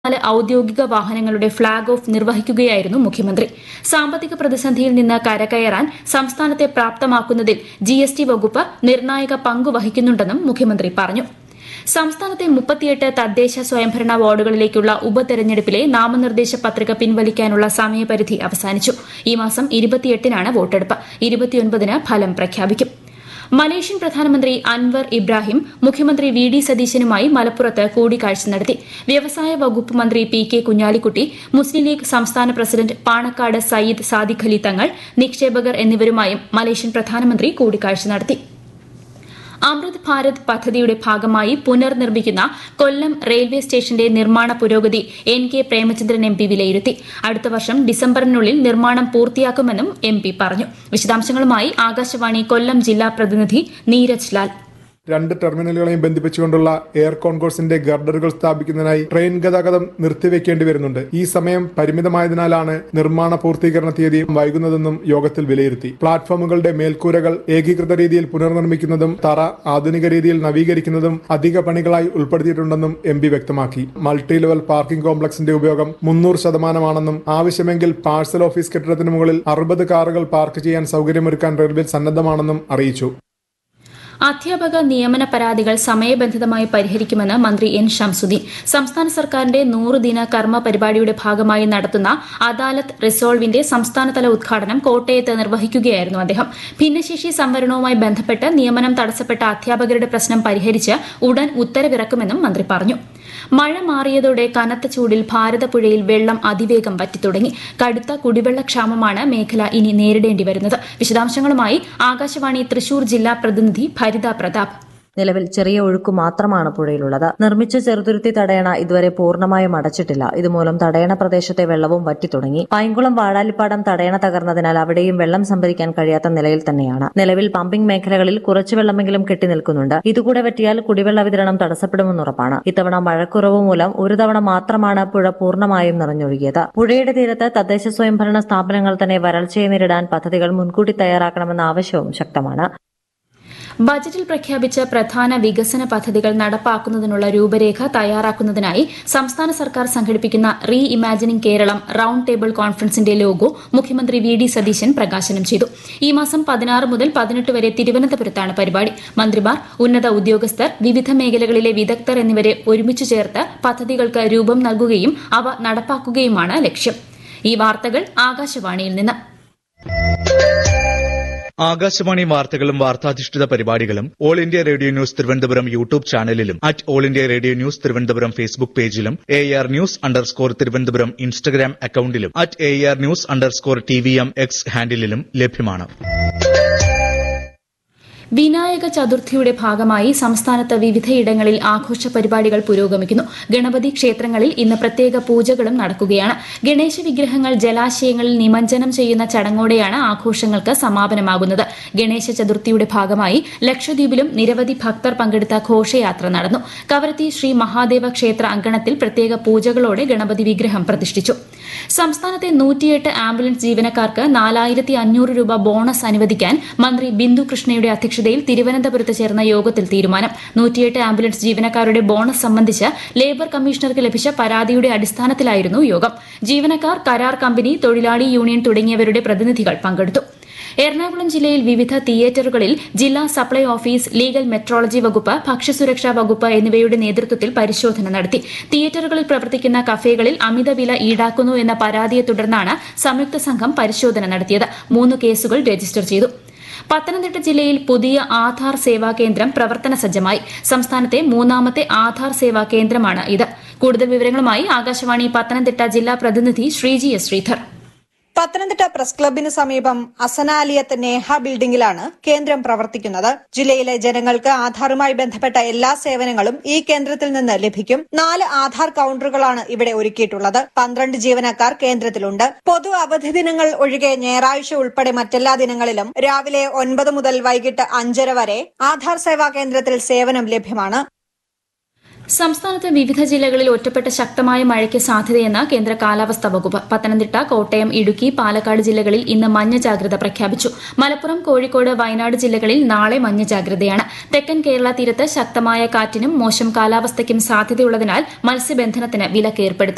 നാല് ഔദ്യോഗിക വാഹനങ്ങളുടെ ഫ്ളാഗ് ഓഫ് നിർവഹിക്കുകയായിരുന്നു മുഖ്യമന്ത്രി സാമ്പത്തിക പ്രതിസന്ധിയിൽ നിന്ന് കരകയറാൻ സംസ്ഥാനത്തെ പ്രാപ്തമാക്കുന്നതിൽ ജിഎസ്ടി വകുപ്പ് നിർണായക പങ്ക് വഹിക്കുന്നുണ്ടെന്നും മുഖ്യമന്ത്രി പറഞ്ഞു സംസ്ഥാനത്തെ മുപ്പത്തിയെട്ട് തദ്ദേശ സ്വയംഭരണ വാർഡുകളിലേക്കുള്ള ഉപതെരഞ്ഞെടുപ്പിലെ നാമനിർദ്ദേശ പത്രിക പിൻവലിക്കാനുള്ള സമയപരിധി അവസാനിച്ചു ഈ മാസം ഇരുപത്തിയെട്ടിനാണ് വോട്ടെടുപ്പ് ഇരുപത്തിയൊൻപതിന് ഫലം പ്രഖ്യാപിക്കും മലേഷ്യൻ പ്രധാനമന്ത്രി അൻവർ ഇബ്രാഹിം മുഖ്യമന്ത്രി വി ഡി സതീശനുമായി മലപ്പുറത്ത് കൂടിക്കാഴ്ച നടത്തി വ്യവസായ വകുപ്പ് മന്ത്രി പി കെ കുഞ്ഞാലിക്കുട്ടി മുസ്ലിം ലീഗ് സംസ്ഥാന പ്രസിഡന്റ് പാണക്കാട് സയ്യിദ് സാദിഖ് അലി തങ്ങൾ നിക്ഷേപകർ എന്നിവരുമായും മലേഷ്യൻ പ്രധാനമന്ത്രി കൂടിക്കാഴ്ച നടത്തി അമൃത് ഭാരത് പദ്ധതിയുടെ ഭാഗമായി പുനർനിർമ്മിക്കുന്ന കൊല്ലം റെയിൽവേ സ്റ്റേഷന്റെ നിർമ്മാണ പുരോഗതി N K Premachandran M P വിലയിരുത്തി അടുത്ത വർഷം ഡിസംബറിനുള്ളിൽ നിർമ്മാണം പൂർത്തിയാക്കുമെന്നും എം പി പറഞ്ഞു വിശദാംശങ്ങളുമായി ആകാശവാണി കൊല്ലം ജില്ലാ പ്രതിനിധി നീരജ് ലാൽ രണ്ട് ടെർമിനലുകളെയും ബന്ധിപ്പിച്ചുകൊണ്ടുള്ള എയർ കോൺകോഴ്സിന്റെ ഗർഡറുകൾ സ്ഥാപിക്കുന്നതിനായി ട്രെയിൻ ഗതാഗതം നിർത്തിവെക്കേണ്ടി വരുന്നുണ്ട് ഈ സമയം പരിമിതമായതിനാലാണ് നിർമ്മാണ പൂർത്തീകരണ തീയതി വൈകുന്നതെന്നും യോഗത്തിൽ വിലയിരുത്തി പ്ലാറ്റ്ഫോമുകളുടെ മേൽക്കൂരകൾ ഏകീകൃത രീതിയിൽ പുനർനിർമ്മിക്കുന്നതും തറ ആധുനിക രീതിയിൽ നവീകരിക്കുന്നതും അധിക പണികളായി ഉൾപ്പെടുത്തിയിട്ടുണ്ടെന്നും എം പി വ്യക്തമാക്കി മൾട്ടി ലെവൽ പാർക്കിംഗ് കോംപ്ലക്സിന്റെ ഉപയോഗം മുന്നൂറ് ശതമാനമാണെന്നും ആവശ്യമെങ്കിൽ പാഴ്സൽ ഓഫീസ് കെട്ടിടത്തിന് മുകളിൽ അറുപത് കാറുകൾ പാർക്ക് ചെയ്യാൻ സൗകര്യമൊരുക്കാൻ റെയിൽവേ സന്നദ്ധമാണെന്നും അറിയിച്ചു അധ്യാപക നിയമന പരാതികൾ സമയബന്ധിതമായി പരിഹരിക്കുമെന്ന് മന്ത്രി എൻ ഷംസുദ്ദീൻ സംസ്ഥാന സർക്കാരിന്റെ നൂറ് ദിന കർമ്മ പരിപാടിയുടെ ഭാഗമായി നടത്തുന്ന അദാലത്ത് റിസോൾവിന്റെ സംസ്ഥാനതല ഉദ്ഘാടനം കോട്ടയത്ത് നിർവഹിക്കുകയായിരുന്നു അദ്ദേഹം ഭിന്നശേഷി സംവരണവുമായി ബന്ധപ്പെട്ട് നിയമനം തടസ്സപ്പെട്ട അധ്യാപകരുടെ പ്രശ്നം പരിഹരിച്ച് ഉടൻ ഉത്തരവിറക്കുമെന്നും മന്ത്രി പറഞ്ഞു മഴ മാറിയതോടെ കനത്ത ചൂടിൽ ഭാരതപ്പുഴയിൽ വെള്ളം അതിവേഗം വറ്റിത്തുടങ്ങി കടുത്ത കുടിവെള്ളക്ഷാമമാണ് മേഖല ഇനി നേരിടേണ്ടി വരുന്നത് വിശദാംശങ്ങളുമായി ആകാശവാണി തൃശൂർ ജില്ലാ പ്രതിനിധി ഭരിത പ്രതാപ് നിലവിൽ ചെറിയ ഒഴുക്ക് മാത്രമാണ് പുഴയിലുള്ളത് നിർമ്മിച്ച ചെറുതുരുത്തി തടയണ ഇതുവരെ പൂർണ്ണമായും അടച്ചിട്ടില്ല ഇതുമൂലം തടയണ പ്രദേശത്തെ വെള്ളവും വറ്റിത്തുടങ്ങി പൈങ്കുളം വാഴാലിപ്പാടം തടയണ തകർന്നതിനാൽ അവിടെയും വെള്ളം സംഭരിക്കാൻ കഴിയാത്ത നിലയിൽ തന്നെയാണ് നിലവിൽ പമ്പിംഗ് മേഖലകളിൽ കുറച്ചു വെള്ളമെങ്കിലും കെട്ടിനിൽക്കുന്നുണ്ട് ഇതുകൂടെ പറ്റിയാൽ കുടിവെള്ള വിതരണം തടസ്സപ്പെടുമെന്നുറപ്പാണ് ഇത്തവണ മഴക്കുറവ് മൂലം ഒരു തവണ മാത്രമാണ് പുഴ പൂർണ്ണമായും നിറഞ്ഞൊഴുകിയത് പുഴയുടെ തീരത്ത് തദ്ദേശ സ്വയംഭരണ സ്ഥാപനങ്ങൾ തന്നെ വരൾച്ചയെ നേരിടാൻ പദ്ധതികൾ മുൻകൂട്ടി തയ്യാറാക്കണമെന്ന ആവശ്യവും ശക്തമാണ് ബജറ്റിൽ പ്രഖ്യാപിച്ച പ്രധാന വികസന പദ്ധതികൾ നടപ്പാക്കുന്നതിനുള്ള രൂപരേഖ തയ്യാറാക്കുന്നതിനായി സംസ്ഥാന സർക്കാർ സംഘടിപ്പിക്കുന്ന reimagining Keralam round table കോൺഫറൻസിന്റെ ലോഗോ മുഖ്യമന്ത്രി വി ഡി സതീശൻ പ്രകാശനം ചെയ്തു ഈ മാസം പതിനാറ് മുതൽ പതിനെട്ട് വരെ തിരുവനന്തപുരത്താണ് പരിപാടി മന്ത്രിമാർ ഉന്നത ഉദ്യോഗസ്ഥർ വിവിധ മേഖലകളിലെ വിദഗ്ധർ എന്നിവരെ ഒരുമിച്ച് ചേർത്ത് പദ്ധതികൾക്ക് രൂപം നൽകുകയും അവ നടപ്പാക്കുകയുമാണ് ലക്ഷ്യം ഈ വാർത്തകൾ ആകാശവാണിയിൽ നിന്ന് ആകാശവാണി വാർത്തകളും വാർത്താധിഷ്ഠിത പരിപാടികളും all India radio news Thiruvananthapuram YouTube ചാനലിലും at all India radio news Thiruvananthapuram Facebook പേജിലും A R news underscore Thiruvananthapuram Instagram അക്കൌണ്ടിലും at A R news underscore T V M X ഹാൻഡിലും ലഭ്യമാണ് വിനായക ചതുർത്ഥിയുടെ ഭാഗമായി സംസ്ഥാനത്ത് വിവിധയിടങ്ങളിൽ ആഘോഷ പരിപാടികൾ പുരോഗമിക്കുന്നു ഗണപതി ക്ഷേത്രങ്ങളിൽ ഇന്ന് പ്രത്യേക പൂജകളും നടക്കുകയാണ് ഗണേശ വിഗ്രഹങ്ങൾ ജലാശയങ്ങളിൽ നിമജ്ജനം ചെയ്യുന്ന ചടങ്ങോടെയാണ് ആഘോഷങ്ങൾക്ക് സമാപനമാകുന്നത് ഗണേശ ചതുർത്ഥിയുടെ ഭാഗമായി ലക്ഷദ്വീപിലും നിരവധി ഭക്തർ പങ്കെടുത്ത ഘോഷയാത്ര നടന്നു കവരത്തി ശ്രീ മഹാദേവ ക്ഷേത്ര അങ്കണത്തിൽ പ്രത്യേക പൂജകളോടെ ഗണപതി വിഗ്രഹം പ്രതിഷ്ഠിച്ചു സംസ്ഥാനത്തെ നൂറ്റിയെട്ട് ആംബുലൻസ് ജീവനക്കാർക്ക് നാലായിരത്തി അഞ്ഞൂറ് രൂപ ബോണസ് അനുവദിക്കാൻ മന്ത്രി ബിന്ദു കൃഷ്ണയുടെ അധ്യക്ഷതയിൽ തിരുവനന്തപുരത്ത് ചേർന്ന യോഗത്തിൽ തീരുമാനം നൂറ്റിയെട്ട് ആംബുലൻസ് ജീവനക്കാരുടെ ബോണസ് സംബന്ധിച്ച് ലേബർ കമ്മീഷണർക്ക് ലഭിച്ച പരാതിയുടെ അടിസ്ഥാനത്തിലായിരുന്നു യോഗം ജീവനക്കാർ കരാർ കമ്പനി തൊഴിലാളി യൂണിയൻ തുടങ്ങിയവരുടെ പ്രതിനിധികൾ പങ്കെടുത്തു എറണാകുളം ജില്ലയിൽ വിവിധ തിയേറ്ററുകളിൽ ജില്ലാ സപ്ലൈ ഓഫീസ് ലീഗൽ മെട്രോളജി വകുപ്പ് ഭക്ഷ്യസുരക്ഷാ വകുപ്പ് എന്നിവയുടെ നേതൃത്വത്തിൽ പരിശോധന നടത്തി തിയേറ്ററുകളിൽ പ്രവർത്തിക്കുന്ന കഫേകളിൽ അമിത വില ഈടാക്കുന്നു എന്ന പരാതിയെ തുടർന്നാണ് സംയുക്ത സംഘം പരിശോധന നടത്തിയത് മൂന്ന് കേസുകൾ രജിസ്റ്റർ ചെയ്തു പത്തനംതിട്ട ജില്ലയിൽ പുതിയ ആധാർ സേവാ കേന്ദ്രം പ്രവർത്തന സജ്ജമായി സംസ്ഥാനത്തെ മൂന്നാമത്തെ ആധാർ സേവാ കേന്ദ്രമാണ് ഇത് കൂടുതൽ വിവരങ്ങളുമായി ആകാശവാണി പത്തനംതിട്ട ജില്ലാ പ്രതിനിധി ശ്രീജി എസ് ശ്രീധർ പത്തനംതിട്ട പ്രസ് ക്ലബിന് സമീപം അസനാലിയത്ത് നേഹ ബിൽഡിംഗിലാണ് കേന്ദ്രം പ്രവർത്തിക്കുന്നത് ജില്ലയിലെ ജനങ്ങൾക്ക് ആധാറുമായി ബന്ധപ്പെട്ട എല്ലാ സേവനങ്ങളും ഈ കേന്ദ്രത്തിൽ നിന്ന് ലഭിക്കും നാല് ആധാർ കൌണ്ടറുകളാണ് ഇവിടെ ഒരുക്കിയിട്ടുള്ളത് പന്ത്രണ്ട് ജീവനക്കാർ കേന്ദ്രത്തിലുണ്ട് പൊതു അവധി ദിനങ്ങൾ ഒഴികെ ഞായറാഴ്ച ഉൾപ്പെടെ മറ്റെല്ലാ ദിനങ്ങളിലും രാവിലെ ഒൻപത് മുതൽ വൈകിട്ട് അഞ്ചര വരെ ആധാർ സേവാ കേന്ദ്രത്തിൽ സേവനം ലഭ്യമാണ് സംസ്ഥാനത്ത് വിവിധ ജില്ലകളിൽ ഒറ്റപ്പെട്ട ശക്തമായ മഴയ്ക്ക് സാധ്യതയെന്ന് കേന്ദ്ര കാലാവസ്ഥാ വകുപ്പ് പത്തനംതിട്ട കോട്ടയം ഇടുക്കി പാലക്കാട് ജില്ലകളിൽ ഇന്ന് മഞ്ഞ ജാഗ്രത പ്രഖ്യാപിച്ചു മലപ്പുറം കോഴിക്കോട് വയനാട് ജില്ലകളിൽ നാളെ മഞ്ഞ ജാഗ്രതയാണ് തെക്കൻ കേരള തീരത്ത് ശക്തമായ കാറ്റിനും മോശം കാലാവസ്ഥയ്ക്കും സാധ്യതയുള്ളതിനാൽ മത്സ്യബന്ധനത്തിന് വിലക്ക് ഏർപ്പെടുത്തി